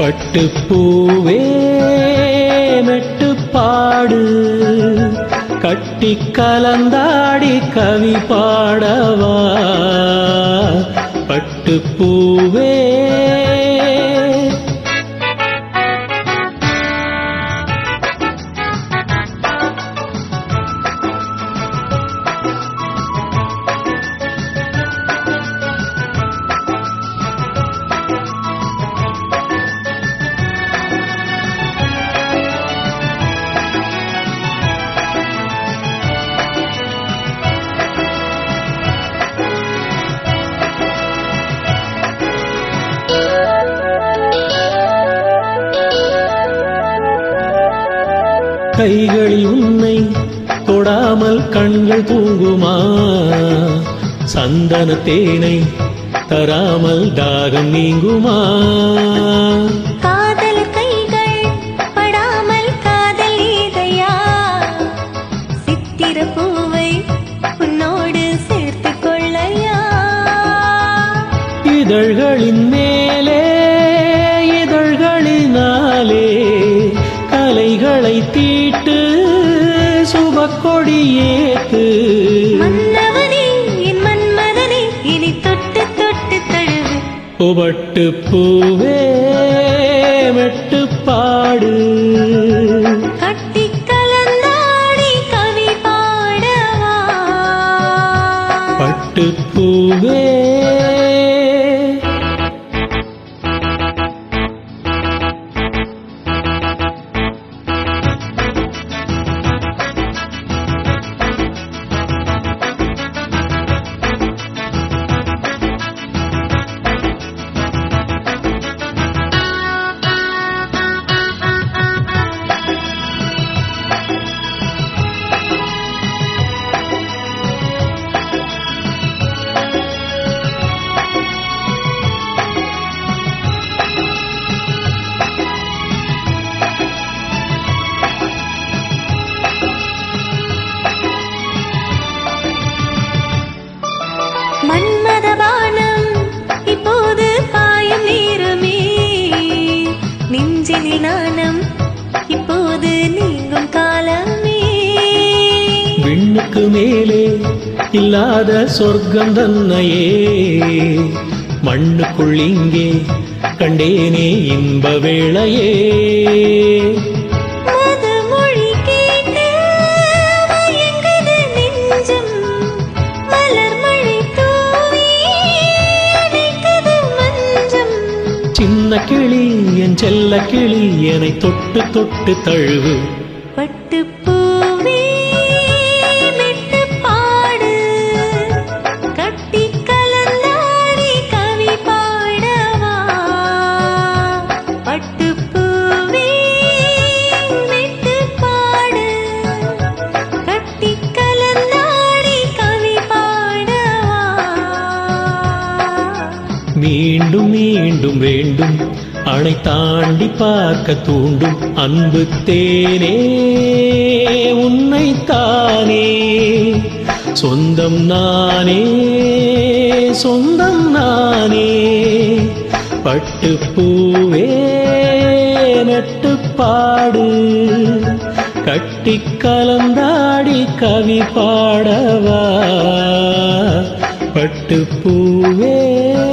பட்டுப்பூவே மெட்டுப்பாடு கட்டி கலந்தாடி கவி பாடவா பட்டுப்பூவே கைகளில் உன்னை தொடாமல் கண்கள் தூங்குமா சந்தன தேனை தராமல் தாகம் நீங்குமா காதல் கைகள் படாமல் காதல் ஏதையா சித்திர பூவை உன்னோடு சேர்த்து கொள்ளையா இதழ்களின் மேலே இதழ்களினாலே கலைகளை தீட்டு சுபக்கொடி ஏத்து மன்னவனே என் மன்மதனே இனி தொட்டு தொட்டு தழுவு புபட்டு பூவே மெட்டுப்பாடு கட்டி கலந்தாடி கவி பாடவா பட்டு பூவே மன்மத பானம் இப்போது பாயும் நேரமே நெஞ்சினில் நாணம் இப்போது நீங்கும் காலமே விண்ணுக்கு மேலே இல்லாத சொர்க்கம் தன்னையே மண்ணுக்குள் இங்கே கண்டேனே இன்ப வேளையே மதுமொழி கேட்டு மயங்குது நெஞ்சம் மலர் மழை தூவி அணைக்குது மஞ்சம் சின்ன கிளி என் செல்ல கிளி என்னை தொட்டு தொட்டு தழுவு பட்டுப்பூவே மெட்டு பாடு கட்டி கலந்தாடி கவி பாடவா பட்டுப்பூவே மெட்டு பாடு கட்டி கலந்தாடி கவி பாடவா மீண்டும் மீண்டும் வேண்டும் அணை தாண்டி பார்க்க தூண்டும் அன்பு தேனே உன்னைத்தானே சொந்தம் நானே சொந்தம் நானே பட்டுப்பூவே நட்டுப்பாடு கட்டி கலந்தாடி கவி பாடவா பட்டுப்பூவே